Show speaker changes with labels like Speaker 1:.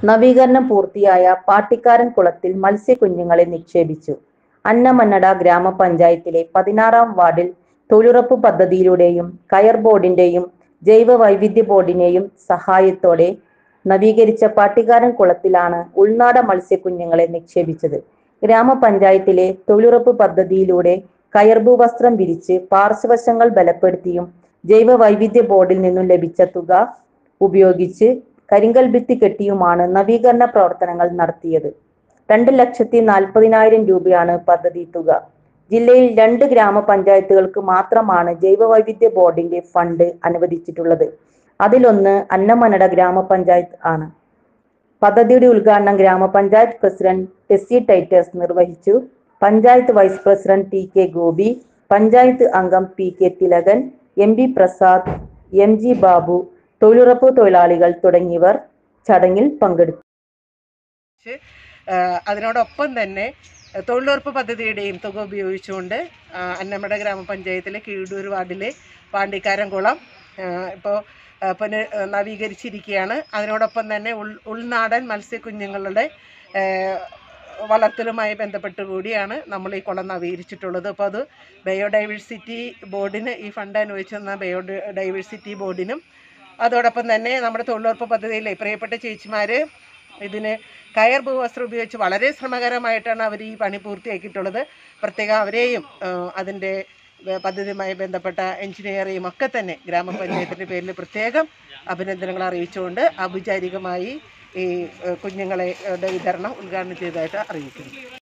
Speaker 1: നവീകരണം പൂർത്തിയായ പാട്ടിക്കാരൻ കുളത്തിൽ മത്സ്യക്കുഞ്ഞുങ്ങളെ നിക്ഷേപിച്ചു അന്നമന്നട ഗ്രാമപഞ്ചായത്തിലെ പതിനാറാം വാർഡിൽ തൊഴിലുറപ്പ് പദ്ധതിയിലൂടെയും കയർ ബോർഡിന്റെയും ജൈവ വൈവിധ്യ ബോർഡിനെയും സഹായത്തോടെ നവീകരിച്ച പാട്ടിക്കാരൻ കുളത്തിലാണ് ഉൾനാട മത്സ്യക്കുഞ്ഞുങ്ങളെ നിക്ഷേപിച്ചത് ഗ്രാമപഞ്ചായത്തിലെ തൊഴിലുറപ്പ് പദ്ധതിയിലൂടെ കയർഭൂ വസ്ത്രം വിരിച്ച് പാർശ്വവശങ്ങൾ ബലപ്പെടുത്തിയും ജൈവ വൈവിധ്യ ബോർഡിൽ നിന്നും ലഭിച്ച തുക ഉപയോഗിച്ച് കരിങ്കൽ ഭിത്തി കെട്ടിയുമാണ് നവീകരണ പ്രവർത്തനങ്ങൾ നടത്തിയത് രണ്ട് ലക്ഷത്തി നാൽപ്പതിനായിരം രൂപയാണ് പദ്ധതി തുക ജില്ലയിൽ രണ്ട് ഗ്രാമപഞ്ചായത്തുകൾക്ക് മാത്രമാണ് ജൈവ വൈവിധ്യ ബോർഡിന്റെ ഫണ്ട് അനുവദിച്ചിട്ടുള്ളത് അതിലൊന്ന് അന്നമനട ഗ്രാമപഞ്ചായത്ത് ആണ് പദ്ധതിയുടെ ഉദ്ഘാടനം ഗ്രാമപഞ്ചായത്ത് പ്രസിഡന്റ് ടെസ്സി ടൈറ്റേഴ്സ് നിർവഹിച്ചു panchayat vice president T K Gopi panchayat അംഗം P K Thilakan M P Prasad M G Babu തൊഴിലുറപ്പ് തൊഴിലാളികൾ തുടങ്ങിയവർ ചടങ്ങിൽ പങ്കെടുത്തു
Speaker 2: വെച്ച് ആ, അതിനോടൊപ്പം തന്നെ തൊഴിലുറപ്പ് പദ്ധതിയുടെയും തുക ഉപയോഗിച്ചുകൊണ്ട് ആ, അന്നമട ഗ്രാമപഞ്ചായത്തിലെ കീഴൂർ വാർഡിലെ പാണ്ടിക്കാരൻകുളം ഇപ്പോൾ പുന നവീകരിച്ചിരിക്കുകയാണ് അതിനോടൊപ്പം തന്നെ ഉൾ ഉൾനാടൻ മത്സ്യക്കുഞ്ഞുങ്ങളുടെ ആ, വളർത്തലുമായി ബന്ധപ്പെട്ട് കൂടിയാണ് നമ്മൾ ഈ കുളം നവീകരിച്ചിട്ടുള്ളത് അപ്പോൾ അത് ബയോഡൈവേഴ്സിറ്റി ബോർഡിന് ഈ ഫണ്ട് അനുവദിച്ചു തന്ന ബയോ ഡൈവേഴ്സിറ്റി ബോർഡിനും അതോടൊപ്പം തന്നെ നമ്മുടെ തൊഴിലുറപ്പ് പദ്ധതിയിലെ പ്രിയപ്പെട്ട ചേച്ചിമാർ ഇതിന് കയർ ഭൂവസ്ത്രം ഉപയോഗിച്ച് വളരെ ശ്രമകരമായിട്ടാണ് അവർ ഈ പണി പൂർത്തിയാക്കിയിട്ടുള്ളത് പ്രത്യേകം അവരെയും ആ, അതിൻ്റെ വ- പദ്ധതിയുമായി ബന്ധപ്പെട്ട എഞ്ചിനീയറെയും ഒക്കെ തന്നെ ഗ്രാമപഞ്ചായത്തിൻ്റെ പേരിൽ പ്രത്യേകം അഭിനന്ദനങ്ങൾ അറിയിച്ചുകൊണ്ട് ഔപചാരികമായി ഈ ആ, കുഞ്ഞുങ്ങളെ യുടെ വിതരണം ഉദ്ഘാടനം ചെയ്തതായിട്ട് അറിയിക്കുന്നു